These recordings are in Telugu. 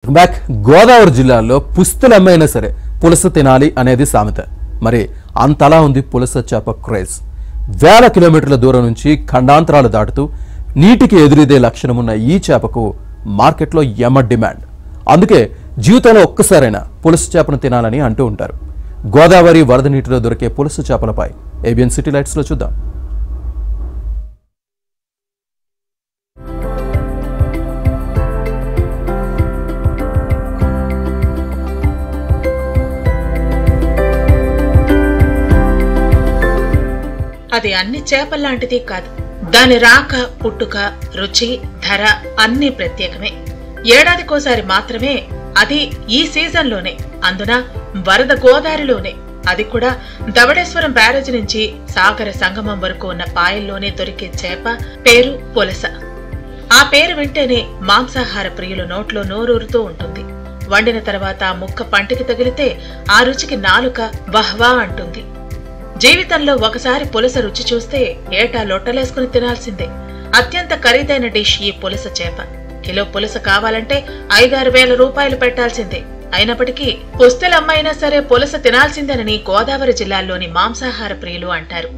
బ్యాక్ గోదావరి జిల్లాలో పుస్తులమ్మైనా సరే పులస తినాలి అనేది సామెత మరి అంతలా ఉంది పులస చేప క్రేజ్ వేల కిలోమీటర్ల దూరం నుంచి ఖండాంతరాలు దాటుతూ నీటికి ఎదురీదే లక్షణమున్న ఈ చేపకు మార్కెట్లో యమ డిమాండ్ అందుకే జీవితంలో ఒక్కసారైనా పులస చేపను తినాలని అంటూ ఉంటారు గోదావరి వరద నీటిలో దొరికే పులస చేపలపై ఏబిఎన్ సిటీ లైట్స్లో చూద్దాం అది అన్ని చేపల్లాంటిది కాదు దాని రాక పుట్టుక రుచి ధర అన్నీ ప్రత్యేకమే ఏడాదికోసారి మాత్రమే అది ఈ సీజన్లోనే అందున వరద గోదావరిలోనే అది కూడా దవడేశ్వరం బ్యారేజ్ నుంచి సాగర సంగమం వరకు ఉన్న పాయల్లోనే దొరికే చేప పేరు పులస ఆ పేరు వింటేనే మాంసాహార ప్రియుల నోట్లో నోరూరుతూ ఉంటుంది వండిన తర్వాత ఆ ముక్క పంటికి తగిలితే ఆ రుచికి నాలుక వహ్వా అంటుంది జీవితంలో ఒకసారి పులస రుచి చూస్తే ఏటా లొట్టలేసుకుని తినాల్సిందే అత్యంత ఖరీదైన డిష్ ఈ పులస చేప కిలో పులస కావాలంటే ఐదారు వేల రూపాయలు పెట్టాల్సిందే అయినప్పటికీ పుస్తలమ్మైనా సరే పులస తినాల్సిందేనని గోదావరి జిల్లాల్లోని మాంసాహార ప్రియులు అంటారు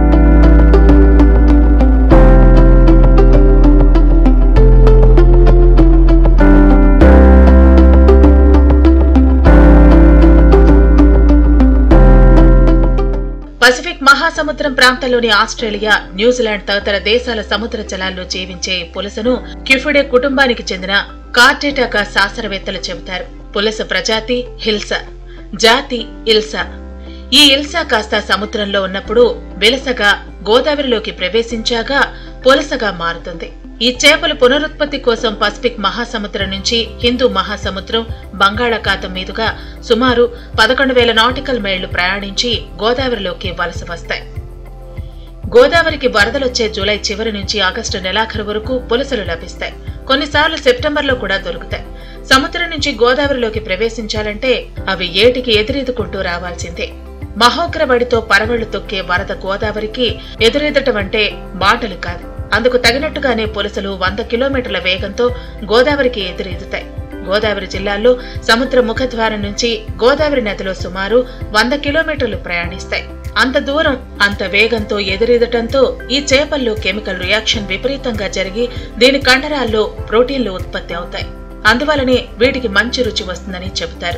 పసిఫిక్ మహాసముద్రం ప్రాంతంలోని ఆస్ట్రేలియా న్యూజిలాండ్ తదితర దేశాల సముద్ర జలాల్లో జీవించే ఈ పులసను క్యుఫిడే కుటుంబానికి చెందిన కార్టేటాకా శాస్త్రవేత్తలు చెబుతారు పులస ప్రజాతి హిల్సా జాతి ఇల్సా ఈ ఇల్సా కాస్త సముద్రంలో ఉన్నప్పుడు విలసగా గోదావరిలోకి ప్రవేశించాగా పులసగా మారుతుంది ఈ చేపలు పునరుత్పత్తి కోసం పసిఫిక్ మహాసముద్రం నుంచి హిందూ మహాసముద్రం బంగాళాఖాతం మీదుగా సుమారు పదకొండు వేల నాటికల్ మైళ్లు ప్రయాణించి గోదావరిలోకి వలస వస్తాయి గోదావరికి వరదలొచ్చే జూలై చివరి నుంచి ఆగస్టు నెలాఖరు వరకు పులసలు లభిస్తాయి కొన్నిసార్లు సెప్టెంబర్లో కూడా దొరుకుతాయి సముద్రం నుంచి గోదావరిలోకి ప్రవేశించాలంటే అవి ఏటికి ఎదురెదుకుంటూ రావాల్సిందే మహోగ్రబడితో పరవళ్లు తొక్కే వరద గోదావరికి ఎదురెదటం అంటే మాటలు కాదు అందుకు తగినట్టుగానే పులసలు వంద కిలోమీటర్ల వేగంతో గోదావరికి ఎదురెదుతాయి గోదావరి జిల్లాల్లో సముద్ర ముఖద్వారం నుంచి గోదావరి నదిలో సుమారు వంద కిలోమీటర్లు ప్రయాణిస్తాయి అంత దూరం అంత వేగంతో ఎదురెదటంతో ఈ చేపల్లో కెమికల్ రియాక్షన్ విపరీతంగా జరిగి దీని కండరాల్లో ప్రోటీన్లు ఉత్పత్తి అవుతాయి అందువలనే వీటికి మంచి రుచి వస్తుందని చెబుతారు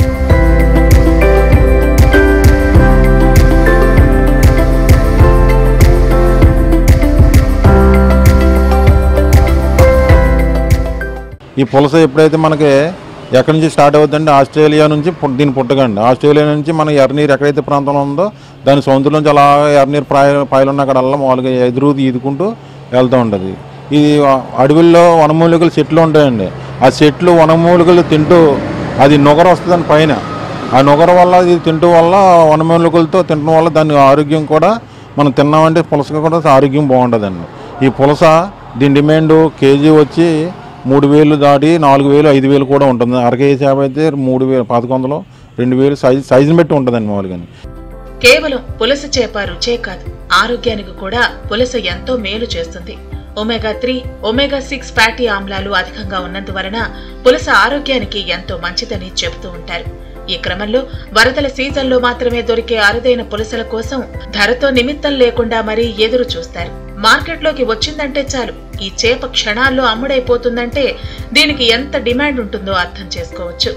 ఈ పులస ఎప్పుడైతే మనకి ఎక్కడి నుంచి స్టార్ట్ అవుతుందంటే ఆస్ట్రేలియా నుంచి పుట్- దీని పుట్టకండి ఆస్ట్రేలియా నుంచి మన ఎర్రనీరు ఎక్కడైతే ప్రాంతంలో ఉందో దాని సముద్రం నుంచి అలా ఎర్రనీరు ప్రాయ పాయలు ఉన్న అక్కడ అలా మామూలుగా ఎదురు ఈదుకుంటూ వెళ్తూ ఉంటుంది ఇది ఆ అడవుల్లో వనమూలికలు చెట్లు ఉంటాయండి ఆ చెట్లు వనమూలికలు తింటూ అది నొగర వస్తుందని పైన ఆ నొగర వల్ల ఇది తింటూ వల్ల వనమూలికలతో తినడం వల్ల దాని ఆరోగ్యం కూడా మనం తిన్నామంటే పులస కూడా ఆరోగ్యం బాగుంటుందండి ఈ పులస దీని డిమాండ్ కేజీ వచ్చి మూడు వేలు దాటి నాలుగు వేలు ఐదు వేలు కూడా ఉంటుంది అర కేజీ చేప అయితే మూడు వేలు పదకొండు వందలు రెండు వేలు సైజు సైజుని బట్టి ఉంటుందండి మామూలుగా కేవలం పులస చేప రుచే కాదు ఆరోగ్యానికి కూడా పులస ఎంతో మేలు చేస్తుంది omega three omega six fatty ఆమ్లాలు అధికంగా ఉన్నందువలన పులస ఆరోగ్యానికి ఎంతో మంచిదని చెబుతూ ఉంటారు ఈ క్రమంలో వరదల సీజన్లో మాత్రమే దొరికే అరుదైన పులసల కోసం ధరతో నిమిత్తం లేకుండా మరీ ఎదురు చూస్తారు మార్కెట్లోకి వచ్చిందంటే చాలు ఈ చేప క్షణాల్లో అమ్ముడైపోతుందంటే దీనికి ఎంత డిమాండ్ ఉంటుందో అర్థం చేసుకోవచ్చు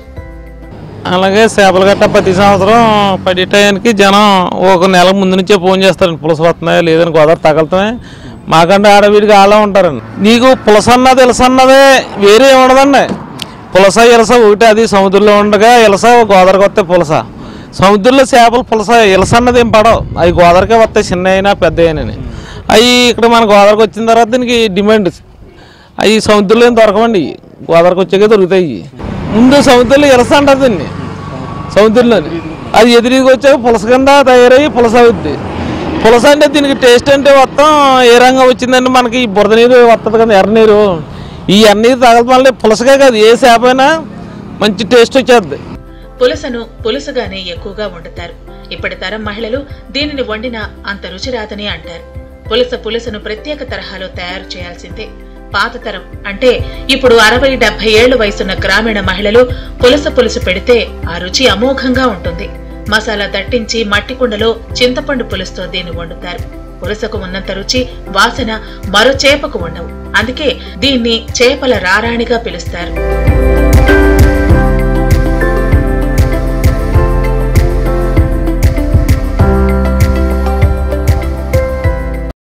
అలాగే చేపలు గట్ట ప్రతి సంవత్సరం పడి టయానికి జనం ఒక నెల ముందు నుంచే ఫోన్ చేస్తారండి పులస వస్తున్నాయా లేదని గోదావరి తగలుతున్నాయి మాకంటే ఆడవీడికి ఆలా ఉంటారండి నీకు పులస అన్నది ఇలస అన్నదే వేరే ఏమి ఉండదండి పులస ఇలస ఒకటి అది సముద్రంలో ఉండగా ఇలస గోదావరికి వస్తే పులస సముద్రంలో చేపలు పులస ఇలస అన్నది ఏం పడవు అవి గోదావరికే వస్తాయి చిన్న అయినా పెద్ద అయినా అవి ఇక్కడ మన గోదావరికి వచ్చిన తర్వాత దీనికి డిమాండ్ అవి సముద్రంలో ఏం దొరకవండి గోదావరికి వచ్చాకే దొరుకుతాయి ముందు సముద్రంలో ఇలస అంటారు దీన్ని సముద్రంలో అది ఎదురుగా వచ్చాక పులస కింద తయారయ్యి పులస అవుద్ది పులస అంటే దీనికి టేస్ట్ అంటే మొత్తం ఏ రంగా వచ్చిందంటే మనకి ఈ బురద నీరు వస్తుంది కదా ఎర్ర నీరు ఈ ఎర్ర నీరు తగలడం వల్ల పులసగా కాదు ఏ చేప అయినా మంచి టేస్ట్ వచ్చేది పులసను పులుసుగానే ఎక్కువగా వండుతారు ఇప్పటి తరం మహిళలు దీనిని వండినా అంత రుచి రాదని అంటారు పులస పులుసును ప్రత్యేక తరహాలో తయారు చేయాల్సిందే పాత తరం అంటే ఇప్పుడు అరవై డెబ్బై ఏళ్ల వయసున్న గ్రామీణ మహిళలు పులస పులుసు పెడితే ఆ రుచి అమోఘంగా ఉంటుంది మసాలా దట్టించి మట్టి కుండలో చింతపండు పులుసుతో దీన్ని వండుతారు పులసకు ఉన్నంత రుచి వాసన మరో చేపకు ఉండవు అందుకే దీన్ని చేపల రారాణిగా పిలుస్తారు